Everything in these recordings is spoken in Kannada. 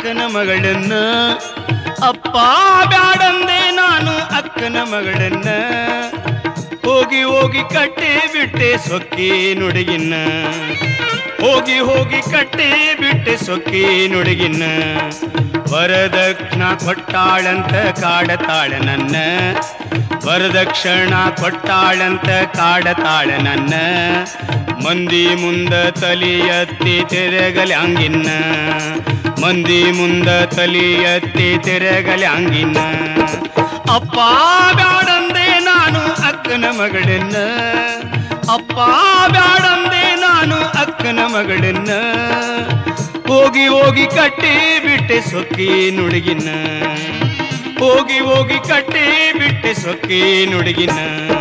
ಅಕ್ಕನ ಮಗಳನ್ನ ಅಪ್ಪ ಬ್ಯಾಡಂದೆ ನಾನು ಅಕ್ಕನ ಮಗಳನ್ನ ಹೋಗಿ ಹೋಗಿ ಕಟ್ಟಿ ಬಿಟ್ಟೆ ಸೊಕ್ಕಿ ನುಡುಗಿನ್ನ ಹೋಗಿ ಹೋಗಿ ಕಟ್ಟಿ ಬಿಟ್ಟೆ ಸೊಕ್ಕಿ ನುಡುಗಿನ್ನ ವರದಕ್ಷಿಣ ಕೊಟ್ಟಾಳಂತ ಕಾಡತಾಳ ನನ್ನ ವರದಕ್ಷಿಣ ಕೊಟ್ಟಾಳಂತ ಕಾಡತಾಳ ನನ್ನ ಮಂದಿ ಮುಂದ ತಲಿ ಎತ್ತಿ ತೆರೆಗಲಿ ಹಂಗಿನ್ನ ಮಂದಿ ಮುಂದ ತಲಿ ಎತ್ತಿ ತೆರೆಗಲಿ ಹಂಗಿನ್ನ ಅಪ್ಪ ಬ್ಯಾಡಂದೆ ನಾನು ಅಕ್ಕನ ಮಗಳನ್ನ ಅಪ್ಪ ಬ್ಯಾಡಂದೆ ನಾನು ಅಕ್ಕನ ಮಗಳನ್ನ ಹೋಗಿ ಹೋಗಿ ಕಟ್ಟಿ ಬಿಟ್ಟೆ ಸೊಕ್ಕಿ ನುಡುಗಿನ ಹೋಗಿ ಹೋಗಿ ಕಟ್ಟಿ ಬಿಟ್ಟೆ ಸೊಕ್ಕಿ ನುಡುಗಿನ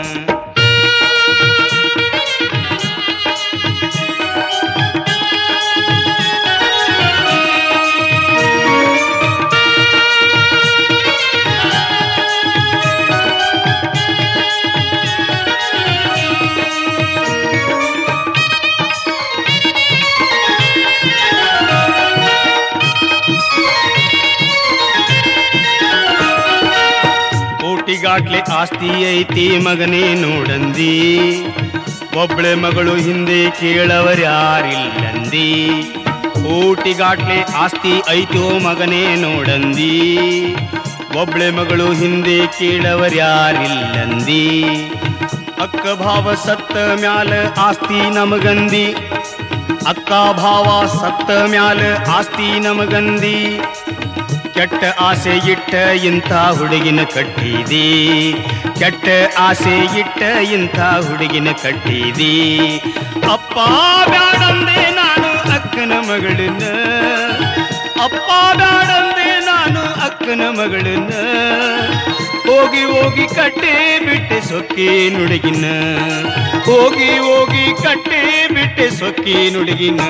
ಕೋಟಿಗಾಟ್ಲೆ ಆಸ್ತಿ ಐತಿ ಮಗನೇ ನೋಡಂದಿ ಒಬ್ಳೆ ಮಗಳು ಹಿಂದೆ ಕೇಳವರ್ಯಾರಿಲ್ಲಂದಿ ಕೋಟಿಗಾಟ್ಲೆ ಆಸ್ತಿ ಐತೋ ಮಗನೇ ನೋಡಂದಿ ಒಬ್ಳೆ ಮಗಳು ಹಿಂದೆ ಕೇಳವರ್ಯಾರಿಲ್ಲಂದಿ ಅಕ್ಕ ಭಾವ ಸತ್ತ ಮ್ಯಾಲ ಆಸ್ತಿ ನಮಗಂದಿ ಅಕ್ಕ ಭಾವ ಸತ್ತ ಮ್ಯಾಲ ಆಸ್ತಿ ನಮಗಂದಿ ಕೆಟ್ಟ ಆಸೆ ಇಟ್ಟ ಇಂಥ ಹುಡುಗಿನ ಕಟ್ಟಿದಿ ಕೆಟ್ಟ ಆಸೆ ಇಟ್ಟ ಇಂಥ ಹುಡುಗಿನ ಕಟ್ಟಿದಿ ಅಪ್ಪ ಬ್ಯಾಡಂದೆ ನಾನು ಅಕ್ಕನ ಮಗಳನ್ನ ಅಪ್ಪ ಬ್ಯಾಡಂದೆ ನಾನು ಅಕ್ಕನ ಮಗಳನ್ನ ಹೋಗಿ ಹೋಗಿ ಕಟ್ಟಿ ಬಿಟ್ಟೆ ಸೊಕ್ಕಿ ನುಡುಗಿನ ಹೋಗಿ ಹೋಗಿ ಕಟ್ಟಿ ಬಿಟ್ಟೆ ಸೊಕ್ಕಿ ನುಡುಗಿನ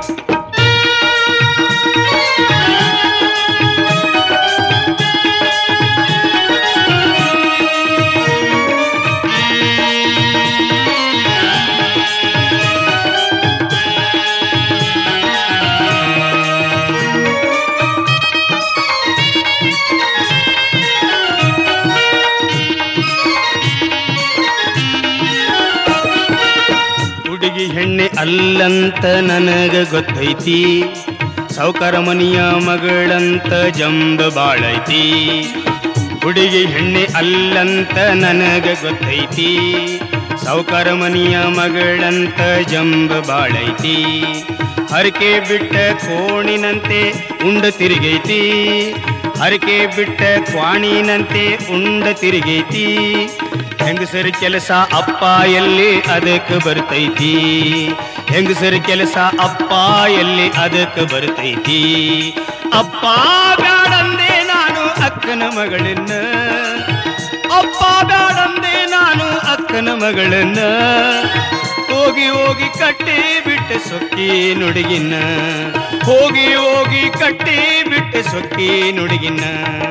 ಹುಡುಗಿ ಹೆಣ್ಣೆ ಅಲ್ಲಂತ ನನಗ ಗೊತ್ತೈತಿ ಸೌಕರ ಮನಿಯ ಮಗಳಂತ ಜಂಬ ಬಾಳೈತಿ ಹುಡುಗಿ ಹೆಣ್ಣೆ ಅಲ್ಲಂತ ನನಗ ಗೊತ್ತೈತಿ ಸೌಕರ ಮನಿಯ ಮಗಳಂತ ಜಂಬ ಬಾಳೈತಿ ಹರಕೆ ಬಿಟ್ಟ ಕೋಣಿನಂತೆ ಉಂಡ ತಿರುಗೈತಿ ಹರಕೆ ಬಿಟ್ಟ ಕ್ವಾಣಿನಂತೆ ಉಂಡ ತಿರುಗೈತಿ ಹೆಂಗಸರ ಕೆಲಸ ಅಪ್ಪ ಎಲ್ಲಿ ಅದಕ್ಕೆ ಬರ್ತೈತಿ ಹೆಂಗಸರ ಕೆಲಸ ಅಪ್ಪ ಎಲ್ಲಿ ಅದಕ್ಕೆ ಬರ್ತೈತಿ ಅಪ್ಪ ಬ್ಯಾಡಂದೆ ನಾನು ಅಕ್ಕನ ಮಗಳನ್ನ ಅಪ್ಪ ಬ್ಯಾಡಂದೆ ನಾನು ಅಕ್ಕನ ಮಗಳನ್ನ ಹೋಗಿ ಹೋಗಿ ಕಟ್ಟಿ ಬಿಟ್ಟೆ ಸೊಕ್ಕಿ ನುಡುಗಿನ ಹೋಗಿ ಹೋಗಿ ಕಟ್ಟಿ ಬಿಟ್ಟೆ ಸೊಕ್ಕಿ ನುಡುಗಿನ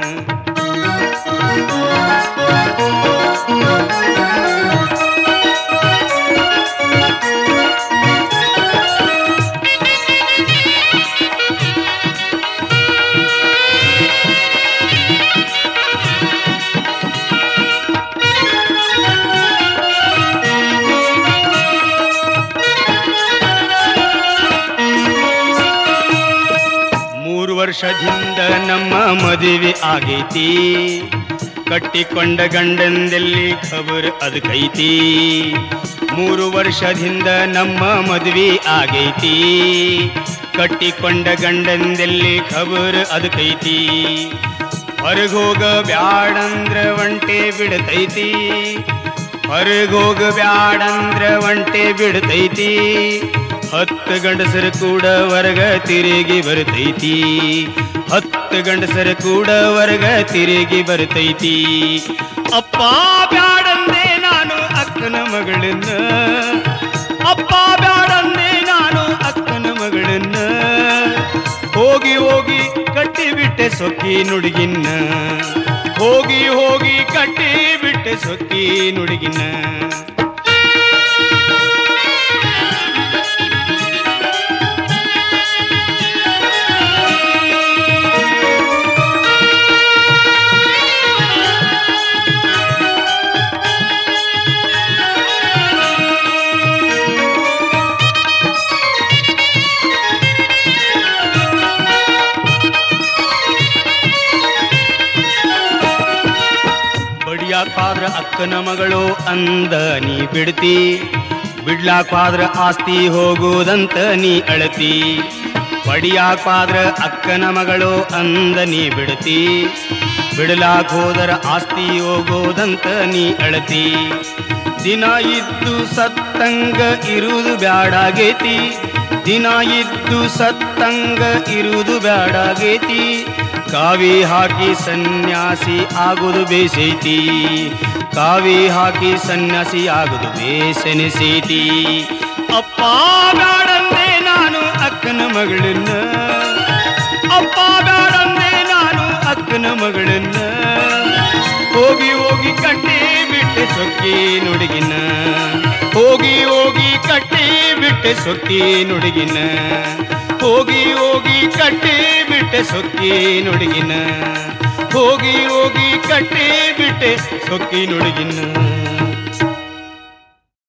ಮೂರು ವರ್ಷದಿಂದ ನಮ್ಮ ಮದುವೆ ಆಗೈತಿ ಕಟ್ಟಿಕೊಂಡ ಗಂಡಂದಲ್ಲಿ ಖಬರ್ ಅದಕ್ಕೈತಿ ಮೂರು ವರ್ಷದಿಂದ ನಮ್ಮ ಮದುವೆ ಆಗೈತಿ ಕಟ್ಟಿಕೊಂಡ ಗಂಡಂದಲ್ಲಿ ಖಬರ್ ಅದಕ್ಕೈತಿ ಹೊರಗೋಗ ಬ್ಯಾಡಂದ್ರ ಒಂಟೆ ಬಿಡತೈತಿ ಹೊರಗೋಗ ಬ್ಯಾಡಂದ್ರ ಒಂಟೆ ಬಿಡತೈತಿ ಹತ್ತು ಗಂಡಸರು ಕೂಡ ಹೊರಗ ತಿರುಗಿ ಬರ್ತೈತಿ ಹತ್ತು ಗಂಡಸರು ಕೂಡ ಹೊರಗ ತಿರುಗಿ ಬರ್ತೈತಿ ಅಪ್ಪ ಬ್ಯಾಡಂದೆ ನಾನು ಅಕ್ಕನ ಮಗಳನ್ನ ಅಪ್ಪ ಬ್ಯಾಡಂದೆ ನಾನು ಅಕ್ಕನ ಮಗಳನ್ನ ಹೋಗಿ ಹೋಗಿ ಕಟ್ಟಿ ಬಿಟ್ಟೆ ಸೊಕ್ಕಿ ನುಡುಗಿನ್ನ ಹೋಗಿ ಹೋಗಿ ಕಟ್ಟಿ ಬಿಟ್ಟೆ ಸೊಕ್ಕಿ ನುಡುಗಿನ್ನ ಬಿಡ್ಲಾಕಾದ್ರ ಅಕ್ಕನ ಮಗಳು ಅಂದ ನೀ ಬಿಡ್ತಿ ಬಿಡ್ಲಾಕಾದ್ರ ಆಸ್ತಿ ಹೋಗುವುದಂತ ನೀ ಅಳತಿ ಹೊಡಿಯಾಕಾದ್ರ ಅಕ್ಕನ ಮಗಳು ಅಂದ ನೀ ಬಿಡ್ತಿ ಬಿಡಲಾಕ್ ಹೋದರ ಆಸ್ತಿ ಹೋಗೋದಂತ ನೀ ಅಳತಿ ದಿನ ಇದ್ದು ಸತ್ತಂಗ ಇರುವುದು ಬ್ಯಾಡಾಗೇತಿ ದಿನ ಇದ್ದು ಸತ್ತಂಗ ಇರುವುದು ಬ್ಯಾಡಾಗೇತಿ ಕಾವಿ ಹಾಕಿ ಸನ್ಯಾಸಿ ಆಗುದು ಬೇಸೈತಿ ಕಾವಿ ಹಾಕಿ ಸನ್ಯಾಸಿ ಆಗುದು ಬೇಸೆನಿಸೈತಿ ಅಪ್ಪ ಬ್ಯಾಡಂದೆ ನಾನು ಅಕ್ಕನ ಮಗಳನ್ನ ಅಪ್ಪ ಬ್ಯಾಡಂದೆ ನಾನು ಅಕ್ಕನ ಮಗಳನ್ನ ಹೋಗಿ ಹೋಗಿ ಕಟ್ಟಿ ಬಿಟ್ಟೆ ಸೊಕ್ಕಿ ನುಡುಗಿನ ಹೋಗಿ ಹೋಗಿ ಕಟ್ಟಿ ಬಿಟ್ಟೆ ಸೊಕ್ಕಿ ನುಡುಗಿನ ಹೋಗಿ ಹೋಗಿ ಕಟ್ಟಿ ಬಿಟ್ಟೆ ಸೊಕ್ಕಿ ನುಡುಗಿನ ಹೋಗಿ ಹೋಗಿ ಕಟ್ಟಿ ಬಿಟ್ಟೆ ಸೊಕ್ಕಿ ನುಡುಗಿನ